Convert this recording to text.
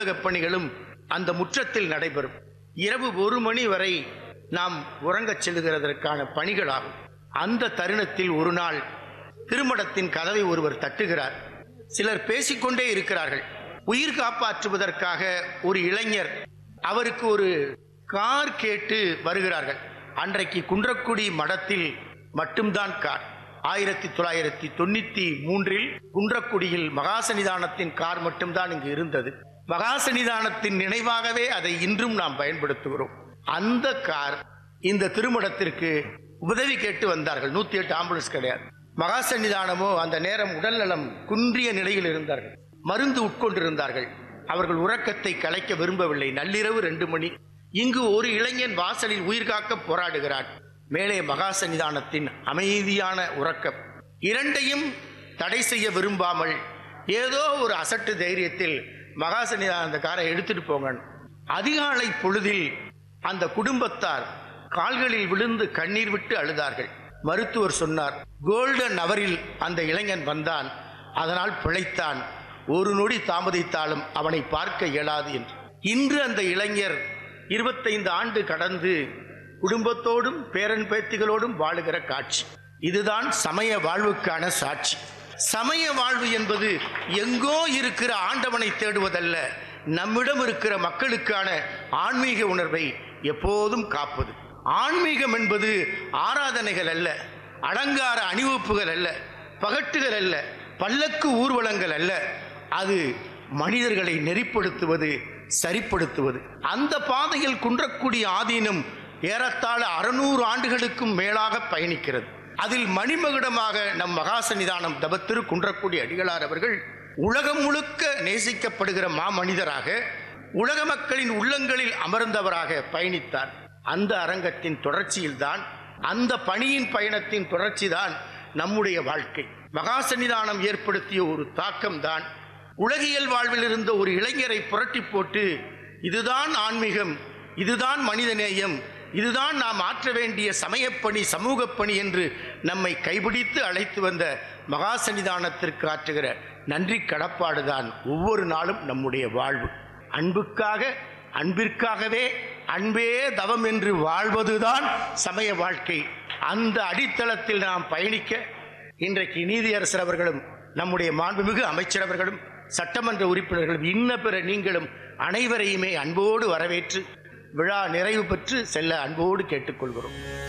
அலுவலகப் பணிகளும் அந்த முற்றத்தில் நடைபெறும் இரவு ஒரு மணி வரை நாம் உறங்கச் செல்லுகிறதற்கான பணிகளாகும் அந்த தருணத்தில் ஒரு நாள் திருமணத்தின் கதவை ஒருவர் தட்டுகிறார் சிலர் பேசிக்கொண்டே இருக்கிறார்கள் உயிர் காப்பாற்றுவதற்காக ஒரு இளைஞர் அவருக்கு ஒரு கார் கேட்டு வருகிறார்கள் அன்றைக்கு குன்றக்குடி மடத்தில் மட்டும்தான் கார் ஆயிரத்தி தொள்ளாயிரத்தி தொண்ணூத்தி மூன்றில் குன்றக்குடியில் மகாசன்னிதானத்தின் கார் மட்டும்தான் இங்கு இருந்தது மகாசன்னிதானத்தின் நினைவாகவே அதை இன்றும் நாம் பயன்படுத்துகிறோம் அந்த கார் இந்த திருமணத்திற்கு உதவி கேட்டு வந்தார்கள் நூத்தி எட்டு ஆம்புலன்ஸ் கிடையாது மகாசன்னிதானமோ அந்த நேரம் உடல்நலம் குன்றிய நிலையில் இருந்தார்கள் மருந்து உட்கொண்டிருந்தார்கள் அவர்கள் உறக்கத்தை கலைக்க விரும்பவில்லை நள்ளிரவு ரெண்டு மணி இங்கு ஒரு இளைஞன் வாசலில் உயிர் காக்க போராடுகிறான் மேலே மகாசன்னிதானத்தின் அமைதியான உறக்கம் இரண்டையும் தடை செய்ய விரும்பாமல் ஏதோ ஒரு அசட்டு தைரியத்தில் மகாசன்னிதான அந்த காரை எடுத்துட்டு போங்க அதிகாலை பொழுதில் அந்த குடும்பத்தார் கால்களில் விழுந்து கண்ணீர் விட்டு அழுதார்கள் மருத்துவர் சொன்னார் கோல்டன் அவரில் அந்த இளைஞன் வந்தான் அதனால் பிழைத்தான் ஒரு நொடி தாமதித்தாலும் அவனை பார்க்க இயலாது என்று இன்று அந்த இளைஞர் இருபத்தைந்து ஆண்டு கடந்து குடும்பத்தோடும் பேரன் பேத்திகளோடும் வாழுகிற காட்சி இதுதான் சமய வாழ்வுக்கான சாட்சி சமய வாழ்வு என்பது எங்கோ இருக்கிற ஆண்டவனை தேடுவதல்ல நம்மிடம் இருக்கிற மக்களுக்கான ஆன்மீக உணர்வை எப்போதும் காப்பது ஆன்மீகம் என்பது ஆராதனைகள் அல்ல அலங்கார அணிவகுப்புகள் அல்ல பகட்டுகள் அல்ல பல்லக்கு ஊர்வலங்கள் அல்ல அது மனிதர்களை நெறிப்படுத்துவது சரிப்படுத்துவது அந்த பாதையில் குன்றக்குடி ஆதீனம் ஏறத்தாழ அறுநூறு ஆண்டுகளுக்கும் மேலாக பயணிக்கிறது அதில் மணிமகுடமாக நம் மகாசன்னிதானம் தபத்திரு குன்றக்குடி அடிகளார் அவர்கள் உலகம் முழுக்க நேசிக்கப்படுகிற மாமனிதராக உலக மக்களின் உள்ளங்களில் அமர்ந்தவராக பயணித்தார் அந்த அரங்கத்தின் தொடர்ச்சியில்தான் அந்த பணியின் பயணத்தின் தொடர்ச்சிதான் நம்முடைய வாழ்க்கை மகாசன்னிதானம் ஏற்படுத்திய ஒரு தாக்கம்தான் உலகியல் வாழ்வில் இருந்த ஒரு இளைஞரை புரட்டி போட்டு இதுதான் ஆன்மீகம் இதுதான் மனிதநேயம் இதுதான் நாம் ஆற்ற வேண்டிய சமயப்பணி சமூகப் பணி என்று நம்மை கைபிடித்து அழைத்து வந்த மகாசன்னிதானத்திற்கு ஆற்றுகிற நன்றி கடப்பாடுதான் ஒவ்வொரு நாளும் நம்முடைய வாழ்வு அன்புக்காக அன்பிற்காகவே அன்பே தவம் என்று வாழ்வதுதான் சமய வாழ்க்கை அந்த அடித்தளத்தில் நாம் பயணிக்க இன்றைக்கு நீதியரசர் அவர்களும் நம்முடைய மாண்புமிகு அமைச்சர் அவர்களும் சட்டமன்ற உறுப்பினர்களும் இன்ன பிற நீங்களும் அனைவரையுமே அன்போடு வரவேற்று விழா நிறைவு பெற்று செல்ல அன்போடு கேட்டுக்கொள்கிறோம்